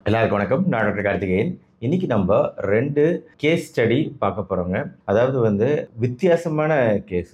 எல்லாருக்கும் வணக்கம் நான் டாக்டர் கார்த்திகேயன் இன்னைக்கு நம்ம ரெண்டு கேஸ் ஸ்டடி பார்க்க போகிறோங்க அதாவது வந்து வித்தியாசமான கேஸு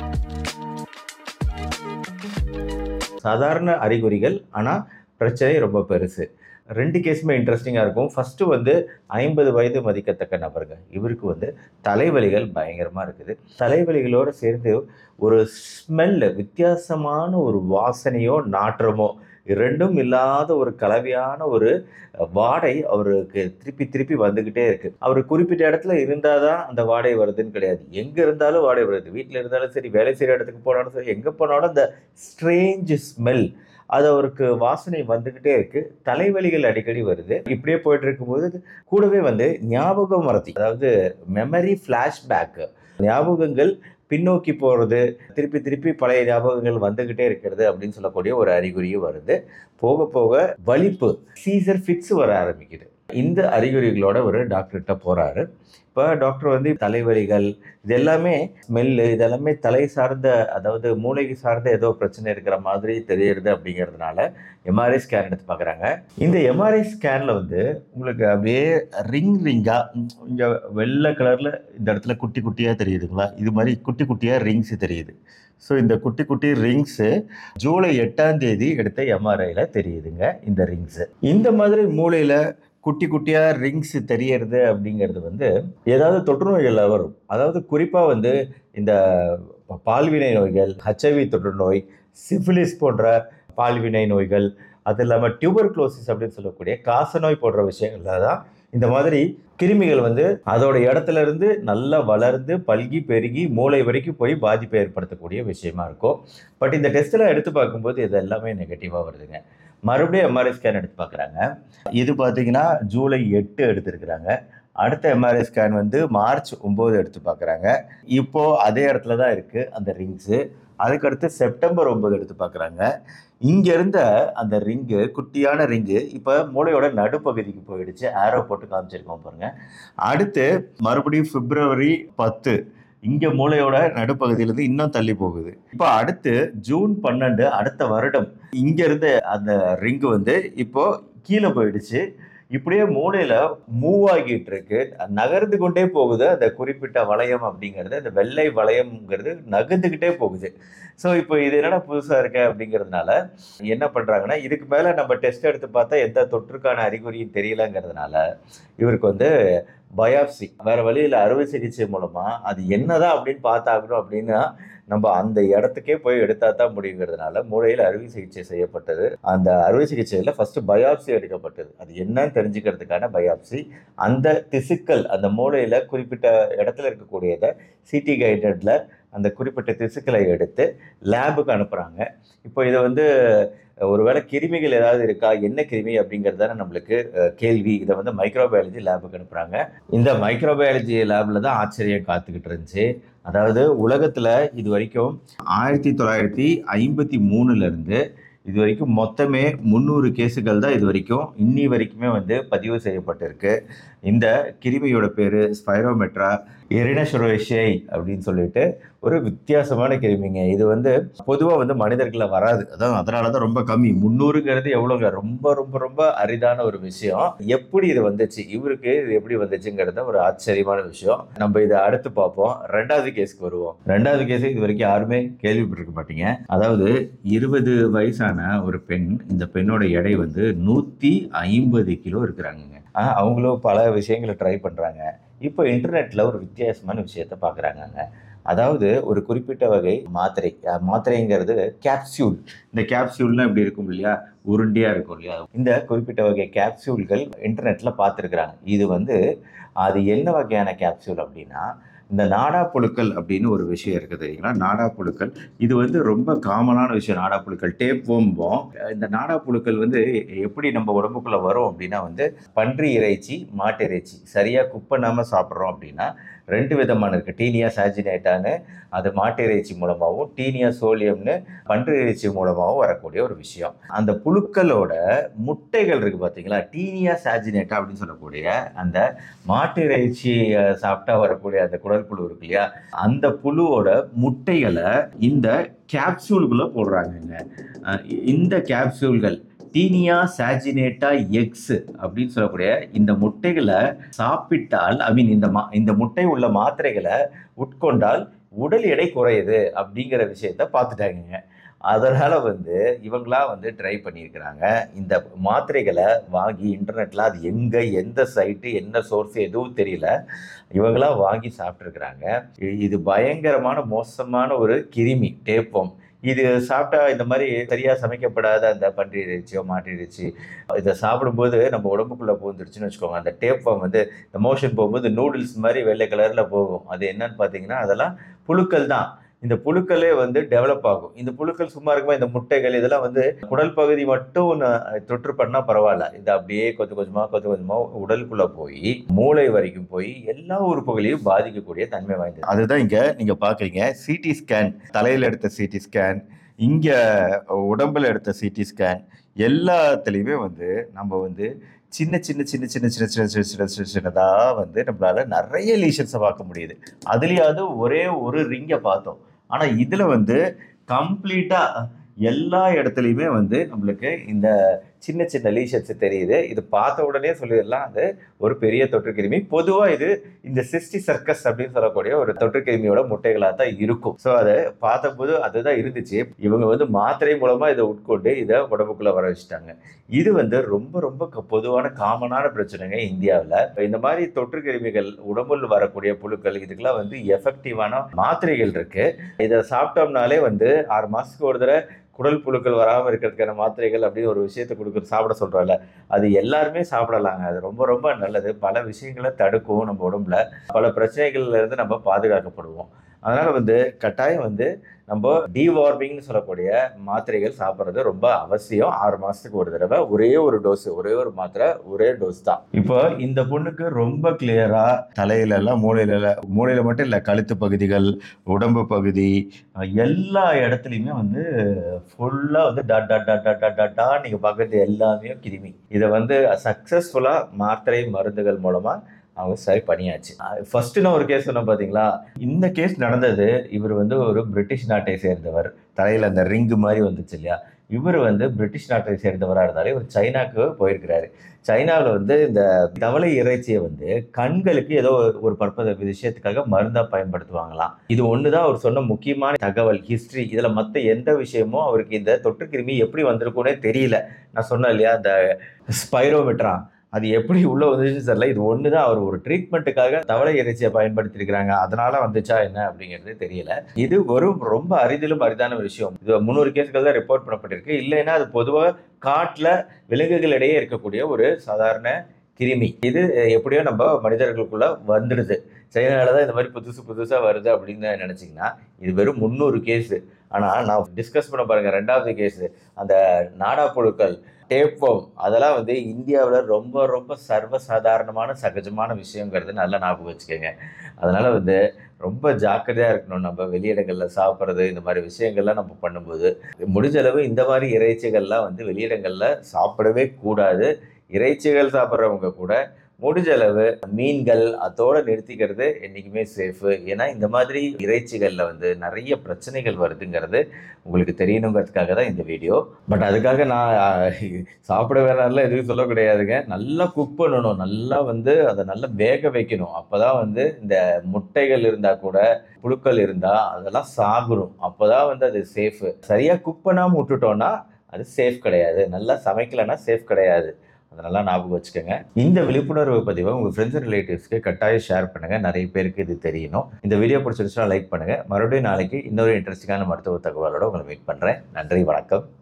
சாதாரண அறிகுறிகள் ஆனால் பிரச்சனை ரொம்ப பெருசு ரெண்டு கேஸுமே இன்ட்ரெஸ்டிங்காக இருக்கும் ஃபஸ்ட்டு வந்து ஐம்பது வயது மதிக்கத்தக்க நபருங்க இவருக்கு வந்து தலைவலிகள் பயங்கரமாக இருக்குது தலைவலிகளோடு சேர்ந்து ஒரு ஸ்மெல்லு வித்தியாசமான ஒரு வாசனையோ நாற்றமோ இரண்டும் இல்லாத ஒரு கலவையான ஒரு வாடை அவருக்கு திருப்பி திருப்பி வந்துக்கிட்டே இருக்குது அவர் குறிப்பிட்ட இடத்துல இருந்தால் தான் அந்த வாடை வருதுன்னு கிடையாது எங்கே இருந்தாலும் வாடை வருது வீட்டில் இருந்தாலும் சரி வேலை செய்கிற இடத்துக்கு போனாலும் சரி எங்கே போனாலும் அந்த ஸ்ட்ரேஞ்ச் ஸ்மெல் அது அவருக்கு வாசனை வந்துக்கிட்டே இருக்குது தலைவலிகள் அடிக்கடி வருது இப்படியே போயிட்டு இருக்கும்போது கூடவே வந்து ஞாபக மறதி அதாவது மெமரி ஃப்ளாஷ்பேக்கு ஞாபகங்கள் பின்னோக்கி போகிறது திருப்பி திருப்பி பழைய ஞாபகங்கள் வந்துக்கிட்டே இருக்கிறது அப்படின்னு சொல்லக்கூடிய ஒரு அறிகுறியும் வருது போக போக வலிப்பு சீசர் ஃபிட்ஸ் வர ஆரம்பிக்குது இந்த அறிகுறிகளோட ஒரு டாக்டர்கிட்ட போகிறாரு இப்போ டாக்டர் வந்து தலைவலிகள் இது எல்லாமே ஸ்மெல்லு இதெல்லாமே தலை சார்ந்த அதாவது மூளைக்கு சார்ந்த ஏதோ பிரச்சனை இருக்கிற மாதிரி தெரியுது அப்படிங்கிறதுனால எம்ஆர்ஐ ஸ்கேன் எடுத்து பார்க்குறாங்க இந்த எம்ஆர்ஐ ஸ்கேனில் வந்து உங்களுக்கு அப்படியே ரிங் ரிங்காக இங்கே வெள்ளை கலரில் இந்த இடத்துல குட்டி குட்டியாக தெரியுதுங்களா இது மாதிரி குட்டி குட்டியாக ரிங்ஸ் தெரியுது ஸோ இந்த குட்டி குட்டி ரிங்ஸு ஜூலை எட்டாம் தேதி எடுத்த எம்ஆர்ஐயில் தெரியுதுங்க இந்த ரிங்ஸு இந்த மாதிரி மூளையில் குட்டி குட்டியாக ரிங்ஸ் தெரியறது அப்படிங்கிறது வந்து ஏதாவது தொற்று நோய்களில் வரும் அதாவது குறிப்பாக வந்து இந்த பால்வினை நோய்கள் ஹச்ஐவி தொற்று நோய் சிஃபிலிஸ் போன்ற பால்வினை நோய்கள் அது இல்லாமல் டியூபர்குலோசிஸ் அப்படின்னு சொல்லக்கூடிய காசநோய் போன்ற விஷயங்கள்ல தான் இந்த மாதிரி கிருமிகள் வந்து அதோட இடத்துல இருந்து நல்லா வளர்ந்து பல்கி பெருகி மூளை வரைக்கும் போய் பாதிப்பை ஏற்படுத்தக்கூடிய விஷயமா இருக்கும் பட் இந்த டெஸ்ட்டில் எடுத்து பார்க்கும்போது இது எல்லாமே நெகட்டிவாக வருதுங்க மறுபடியும் எம்ஆர்ஐ ஸ்கேன் எடுத்து பார்க்குறாங்க இது பார்த்தீங்கன்னா ஜூலை எட்டு எடுத்திருக்கிறாங்க அடுத்த எம்ஆர்ஐ ஸ்கேன் வந்து மார்ச் ஒம்பது எடுத்து பார்க்குறாங்க இப்போது அதே இடத்துல தான் இருக்குது அந்த ரிங்ஸு அதுக்கடுத்து செப்டம்பர் ஒம்பது எடுத்து பார்க்குறாங்க இங்கே இருந்த அந்த ரிங்கு குட்டியான ரிங்கு இப்போ மூளையோட நடுப்பகுதிக்கு போயிடுச்சு ஆரோ போட்டு காமிச்சிருக்கோம் பாருங்கள் அடுத்து மறுபடியும் பிப்ரவரி பத்து இங்கே மூளையோட நடுப்பகுதியிலேருந்து இன்னும் தள்ளி போகுது இப்போ அடுத்து ஜூன் பன்னெண்டு அடுத்த வருடம் இங்கே இருந்த அந்த ரிங்கு வந்து இப்போ கீழே போயிடுச்சு இப்படியே மூளையில் மூவ் ஆகிட்டு இருக்கு நகர்ந்து கொண்டே போகுது அந்த குறிப்பிட்ட வளையம் அப்படிங்கிறது அந்த வெள்ளை வளையம்ங்கிறது நகர்ந்துக்கிட்டே போகுது ஸோ இப்போ இது என்னடா புதுசாக இருக்க அப்படிங்கிறதுனால என்ன பண்ணுறாங்கன்னா இதுக்கு மேலே நம்ம டெஸ்ட் எடுத்து பார்த்தா எந்த தொற்றுக்கான அறிகுறியும் தெரியலங்கிறதுனால இவருக்கு வந்து பயாப்சி வேறு வழியில் அறுவை சிகிச்சை மூலமாக அது என்னதான் அப்படின்னு பார்த்தாகணும் அப்படின்னா நம்ம அந்த இடத்துக்கே போய் எடுத்தால் தான் முடியுங்கிறதுனால மூளையில் அறுவை சிகிச்சை செய்யப்பட்டது அந்த அறுவை சிகிச்சையில் ஃபஸ்ட்டு பயாப்சி எடுக்கப்பட்டது அது என்னன்னு தெரிஞ்சுக்கிறதுக்கான பயாப்சி அந்த திசுக்கள் அந்த மூளையில் குறிப்பிட்ட இடத்துல இருக்கக்கூடியதை சிடி கைடடில் அந்த குறிப்பிட்ட திசுக்களை எடுத்து லேபுக்கு அனுப்புகிறாங்க இப்போ இதை வந்து ஒருவேளை கிருமிகள் ஏதாவது இருக்கா என்ன கிருமி அப்படிங்கிறது தானே நம்மளுக்கு கேள்வி இதை வந்து மைக்ரோபயாலஜி லேபுக்கு அனுப்புகிறாங்க இந்த மைக்ரோபயாலஜி லேபில் தான் ஆச்சரியம் காத்துக்கிட்டு இருந்துச்சு அதாவது உலகத்தில் இது வரைக்கும் ஆயிரத்தி தொள்ளாயிரத்தி ஐம்பத்தி மூணுலேருந்து இது வரைக்கும் மொத்தமே முந்நூறு கேஸுகள் தான் இது வரைக்கும் இன்னி வரைக்குமே வந்து பதிவு செய்யப்பட்டிருக்கு இந்த கிருமியோட பேர் ஸ்பைரோமெட்ரா எரினசுரோஷை அப்படின்னு சொல்லிட்டு ஒரு வித்தியாசமான கிருமிங்க இது வந்து பொதுவாக வந்து மனிதர்களில் வராது அதான் அதனால தான் ரொம்ப கம்மி முந்நூறுங்கிறது எவ்வளோங்க ரொம்ப ரொம்ப ரொம்ப அரிதான ஒரு விஷயம் எப்படி இது வந்துச்சு இவருக்கு இது எப்படி வந்துச்சுங்கிறத ஒரு ஆச்சரியமான விஷயம் நம்ம இதை அடுத்து பார்ப்போம் ரெண்டாவது கேஸ்க்கு வருவோம் ரெண்டாவது கேஸ் இது வரைக்கும் யாருமே கேள்விப்பட்டிருக்க மாட்டீங்க அதாவது இருபது வயசான ஒரு பெண் இந்த பெண்ணோட எடை வந்து நூற்றி ஐம்பது கிலோ இருக்கிறாங்கங்க அவங்களும் பல விஷயங்களை ட்ரை பண்ணுறாங்க இப்போ இன்டர்நெட்டில் ஒரு வித்தியாசமான விஷயத்த பார்க்குறாங்கங்க அதாவது ஒரு குறிப்பிட்ட வகை மாத்திரை மாத்திரைங்கிறது கேப்சியூல் இந்த கேப்சியூல்னால் இப்படி இருக்கும் இல்லையா உருண்டியாக இருக்கும் இல்லையா இந்த குறிப்பிட்ட வகை கேப்சியூல்கள் இன்டர்நெட்டில் பார்த்துருக்குறாங்க இது வந்து அது என்ன வகையான கேப்சியூல் அப்படின்னா இந்த நாடா புழுக்கள் அப்படின்னு ஒரு விஷயம் இருக்குது தெரியுங்களா நாடா புழுக்கள் இது வந்து ரொம்ப காமனான விஷயம் நாடா புழுக்கள் டேப் ஓம்போம் இந்த நாடா புழுக்கள் வந்து எப்படி நம்ம உடம்புக்குள்ளே வரும் அப்படின்னா வந்து பன்றி இறைச்சி மாட்டு இறைச்சி சரியாக குக் பண்ணாமல் சாப்பிட்றோம் அப்படின்னா ரெண்டு விதமான இருக்குது டீனியா சாஜினேட்டான்னு அது மாட்டு இறைச்சி மூலமாகவும் டீனியா சோலியம்னு பன்றி இறைச்சி மூலமாகவும் வரக்கூடிய ஒரு விஷயம் அந்த புழுக்களோட முட்டைகள் இருக்குது பார்த்தீங்களா டீனியா சாஜினேட்டா அப்படின்னு சொல்லக்கூடிய அந்த மாட்டு இறைச்சி சாப்பிட்டா வரக்கூடிய அந்த குடல் புழு இருக்கு இல்லையா அந்த புழுவோட முட்டைகளை இந்த கேப்சூலுக்குள்ளே போடுறாங்கங்க இந்த கேப்சூல்கள் டீனியா சாஜினேட்டா எக்ஸ் அப்படின்னு சொல்லக்கூடிய இந்த முட்டைகளை சாப்பிட்டால் ஐ மீன் இந்த மா இந்த முட்டை உள்ள மாத்திரைகளை உட்கொண்டால் உடல் எடை குறையுது அப்படிங்கிற விஷயத்த பார்த்துட்டாங்க அதனால் வந்து இவங்களா வந்து ட்ரை பண்ணியிருக்கிறாங்க இந்த மாத்திரைகளை வாங்கி இன்டர்நெட்டில் அது எங்கே எந்த சைட்டு என்ன சோர்ஸ் எதுவும் தெரியல இவங்களா வாங்கி சாப்பிட்ருக்குறாங்க இது பயங்கரமான மோசமான ஒரு கிருமி டேப்பம் இது சாப்பிட்டா இந்த மாதிரி சரியாக சமைக்கப்படாத அந்த பன்றி இறைச்சியோ மாட்டு இறைச்சி இதை சாப்பிடும்போது நம்ம உடம்புக்குள்ளே பூந்துருச்சுன்னு வச்சுக்கோங்க அந்த டேப் ஃபார்ம் வந்து இந்த மோஷன் போகும்போது நூடுல்ஸ் மாதிரி வெள்ளை கலரில் போகும் அது என்னன்னு பார்த்தீங்கன்னா அதெல்லாம் புழுக்கள் தான் இந்த புழுக்களே வந்து டெவலப் ஆகும் இந்த புழுக்கள் சும்மா இருக்குமா இந்த முட்டைகள் இதெல்லாம் வந்து குடல் பகுதி மட்டும் ந- தொற்று பண்ணால் பரவாயில்ல இது அப்படியே கொஞ்சம் கொஞ்சமாக கொஞ்சம் கொஞ்சமாக உடலுக்குள்ளே போய் மூளை வரைக்கும் போய் எல்லா உறுப்புகளையும் பாதிக்கக்கூடிய தன்மை வாய்ந்தது அதுதான் இங்கே நீங்கள் பார்க்குறீங்க சிடி ஸ்கேன் தலையில் எடுத்த சிடி ஸ்கேன் இங்கே உடம்புல எடுத்த சிடி ஸ்கேன் எல்லாத்துலேயுமே வந்து நம்ம வந்து சின்ன சின்ன சின்ன சின்ன சின்ன சின்ன சின்ன சின்ன சின்ன சின்னதாக வந்து நம்மளால நிறைய லீஷன்ஸை பார்க்க முடியுது அதுலேயாவது ஒரே ஒரு ரிங்கை பார்த்தோம் ஆனால் இதில் வந்து கம்ப்ளீட்டாக எல்லா இடத்துலையுமே வந்து நம்மளுக்கு இந்த சின்ன சின்ன லீஷன்ஸ் தெரியுது இது பார்த்த உடனே சொல்லிடலாம் அது ஒரு பெரிய தொற்று கிருமி பொதுவாக இது இந்த சிஸ்டி சர்க்கஸ் அப்படின்னு சொல்லக்கூடிய ஒரு தொற்று கிருமியோட முட்டைகளாக தான் இருக்கும் ஸோ அதை பார்த்தபோது அதுதான் இருந்துச்சு இவங்க வந்து மாத்திரை மூலமாக இதை உட்கொண்டு இதை உடம்புக்குள்ளே வர வச்சுட்டாங்க இது வந்து ரொம்ப ரொம்ப க- பொதுவான காமனான பிரச்சனைங்க இந்தியாவில் இந்த மாதிரி தொற்று கிருமிகள் உடம்புல வரக்கூடிய புழுக்கள் இதுக்கெல்லாம் வந்து எஃபெக்டிவான மாத்திரைகள் இருக்கு இதை சாப்பிட்டோம்னாலே வந்து ஆறு மாதத்துக்கு ஒரு தடவை குடல் புழுக்கள் வராமல் இருக்கிறதுக்கான மாத்திரைகள் அப்படின்னு ஒரு விஷயத்தை கொடுக்குற சாப்பிட சொல்கிறோம்ல அது எல்லாருமே சாப்பிடலாங்க அது ரொம்ப ரொம்ப நல்லது பல விஷயங்களை தடுக்கும் நம்ம உடம்புல பல பிரச்சனைகள்ல இருந்து நம்ம பாதுகாக்கப்படுவோம் அதனால் வந்து கட்டாயம் வந்து நம்ம டிவார்மிங்னு சொல்லக்கூடிய மாத்திரைகள் சாப்பிட்றது ரொம்ப அவசியம் ஆறு மாதத்துக்கு ஒரு தடவை ஒரே ஒரு டோஸ் ஒரே ஒரு மாத்திரை ஒரே டோஸ் தான் இப்போ இந்த பொண்ணுக்கு ரொம்ப கிளியராக தலையில எல்லாம் மூளையில எல்லாம் மூளையில மட்டும் இல்லை கழுத்து பகுதிகள் உடம்பு பகுதி அஹ் எல்லா இடத்துலையுமே வந்து ஃபுல்லாக வந்து dot dot dot dot dot டாட்டா நீங்கள் பார்க்குறது எல்லாமே கிருமி இதை வந்து சக்ஸஸ்ஃபுல்லாக மாத்திரை மருந்துகள் மூலமாக அவங்க சரி பண்ணியாச்சு ஃபர்ஸ்ட் நான் ஒரு கேஸ் சொன்னேன் பார்த்தீங்களா இந்த கேஸ் நடந்தது இவர் வந்து ஒரு பிரிட்டிஷ் நாட்டை சேர்ந்தவர் தலையில் அந்த ரிங்கு மாதிரி வந்துச்சு இல்லையா இவர் வந்து பிரிட்டிஷ் நாட்டை சேர்ந்தவராக இருந்தாலும் இவர் சைனாக்கு போயிருக்கிறாரு சைனாவில் வந்து இந்த தவளை இறைச்சியை வந்து கண்களுக்கு ஏதோ ஒரு பற்பத விஷயத்துக்காக மருந்தாக பயன்படுத்துவாங்களாம் இது ஒன்று தான் அவர் சொன்ன முக்கியமான தகவல் ஹிஸ்ட்ரி இதில் மற்ற எந்த விஷயமும் அவருக்கு இந்த தொற்று கிருமி எப்படி வந்திருக்குன்னே தெரியல நான் சொன்னேன் இல்லையா அந்த ஸ்பைரோமெட்ரா அது எப்படி உள்ள வந்துச்சு தெரியல இது ஒன்று தான் அவர் ஒரு ட்ரீட்மெண்ட்டுக்காக தவளை இறைச்சியை பயன்படுத்தியிருக்கிறாங்க அதனால வந்துச்சா என்ன அப்படிங்கிறது தெரியல இது ஒரு ரொம்ப அரிதிலும் அரிதான ஒரு விஷயம் இது முந்நூறு கேஸ்கள் தான் ரிப்போர்ட் பண்ணப்பட்டிருக்கு இல்லைன்னா அது பொதுவாக காட்டில் விலங்குகளிடையே இருக்கக்கூடிய ஒரு சாதாரண கிருமி இது எப்படியோ நம்ம மனிதர்களுக்குள்ள வந்துடுது சைனால தான் இந்த மாதிரி புதுசு புதுசாக வருது அப்படின்னு நினச்சிங்கன்னா இது வெறும் முந்நூறு கேஸு ஆனால் நான் டிஸ்கஸ் பண்ண பாருங்கள் ரெண்டாவது கேஸு அந்த நாடா புழுக்கள் டேப்போம் அதெல்லாம் வந்து இந்தியாவில் ரொம்ப ரொம்ப சர்வசாதாரணமான சகஜமான விஷயங்கிறது நல்லா ஞாபகம் வச்சுக்கோங்க அதனால் வந்து ரொம்ப ஜாக்கிரதையாக இருக்கணும் நம்ம வெளியிடங்களில் சாப்பிட்றது இந்த மாதிரி விஷயங்கள்லாம் நம்ம பண்ணும்போது முடிஞ்ச அளவு இந்த மாதிரி இறைச்சிகள்லாம் வந்து வெளியிடங்களில் சாப்பிடவே கூடாது இறைச்சிகள் சாப்பிட்றவங்க கூட முடிஞ்ச அளவு மீன்கள் அதோட நிறுத்திக்கிறது என்றைக்குமே சேஃபு ஏன்னா இந்த மாதிரி இறைச்சிகளில் வந்து நிறைய பிரச்சனைகள் வருதுங்கிறது உங்களுக்கு தெரியணுங்கிறதுக்காக தான் இந்த வீடியோ பட் அதுக்காக நான் அஹ், சாப்பிட வேணாம்லாம் எதுவும் சொல்ல கிடையாதுங்க நல்லா குக் பண்ணணும் நல்லா வந்து அதை நல்லா வேக வைக்கணும் அப்போ தான் வந்து இந்த முட்டைகள் இருந்தால் கூட புழுக்கள் இருந்தால் அதெல்லாம் சாகுரும் அப்போ தான் வந்து அது சேஃபு சரியாக குக் பண்ணாமல் விட்டுட்டோன்னா அது சேஃப் கிடையாது நல்லா சமைக்கலைன்னா சேஃப் கிடையாது அதை நல்லா ஞாபகம் வச்சுக்கோங்க இந்த விழிப்புணர்வு பதிவை உங்கள் ஃப்ரெண்ட்ஸ் ரிலேட்டிவ்ஸ்க்கு கட்டாயம் ஷேர் பண்ணுங்கள் நிறைய பேருக்கு இது தெரியணும் இந்த வீடியோ பிடிச்சிருச்சுன்னா லைக் பண்ணுங்கள் மறுபடியும் நாளைக்கு இன்னொரு இன்ட்ரெஸ்டிங்கான மருத்துவ தகவலோட உங்களை மீட் பண்ணுறேன் நன்றி வணக்கம்